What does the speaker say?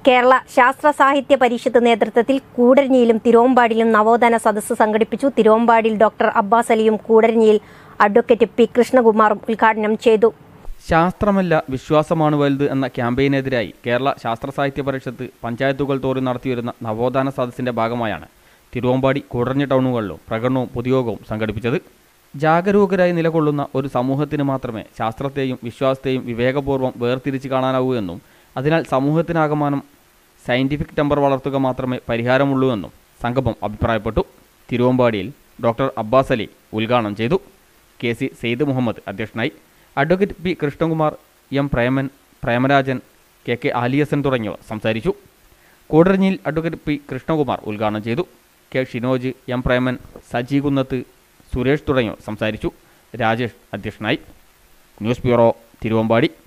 കേരള ശാസ്ത്ര സാഹിത്യ പരിഷത്ത് നേതൃത്വത്തിൽ കൂടരഞ്ഞിയിലും തിരുവമ്പാടിയിലും നവോത്ഥാന സദസ്സ് സംഘടിപ്പിച്ചു തിരുവമ്പാടിയിൽ ഡോക്ടർ അബ്ബാസ് അലിയും കൂടരഞ്ഞിയിൽ അഡ്വക്കേറ്റ് പി കൃഷ്ണകുമാറും ഉദ്ഘാടനം ചെയ്തു ശാസ്ത്രമല്ല വിശ്വാസമാണ് വലുത് എന്ന ക്യാമ്പയിനെതിരായി കേരള ശാസ്ത്ര സാഹിത്യ പരിഷത്ത് പഞ്ചായത്തുകൾ തോറും നടത്തിവരുന്ന നവോത്ഥാന സദസ്സിന്റെ ഭാഗമായാണ് തിരുവമ്പാടി കുടഞ്ഞ ടൗണുകളിലും പ്രകടനവും പൊതുയോഗവും സംഘടിപ്പിച്ചത് ജാഗരൂകരായി നിലകൊള്ളുന്ന ഒരു സമൂഹത്തിന് മാത്രമേ ശാസ്ത്രത്തെയും വിശ്വാസത്തെയും വിവേകപൂർവ്വം വേർതിരിച്ച് കാണാനാവൂ എന്നും അതിനാൽ സമൂഹത്തിനാകമാനം സയന്റിഫിക് ടെമ്പർ വളർത്തുക മാത്രമേ പരിഹാരമുള്ളൂ എന്നും സംഗമം അഭിപ്രായപ്പെട്ടു തിരുവമ്പാടിയിൽ ഡോക്ടർ അബ്ബാസ് അലി ഉദ്ഘാടനം ചെയ്തു കെ സി സെയ്ദ് മുഹമ്മദ് അധ്യക്ഷനായി advocate P Krishnakumar M Preman Premarajan K K Aliyasan തുടങ്ങിയവർ സംസാരിച്ചു കൂടരഞ്ഞിയിൽ അഡ്വക്കേറ്റ് പി കൃഷ്ണകുമാർ ഉദ്ഘാടനം ചെയ്തു കെ ഷിനോജ് എം പ്രേമൻ സജി കുന്നത്ത് സുരേഷ് തുടങ്ങിയവർ സംസാരിച്ചു രാജേഷ് അധ്യക്ഷനായി ന്യൂസ് ബ്യൂറോ തിരുവമ്പാടി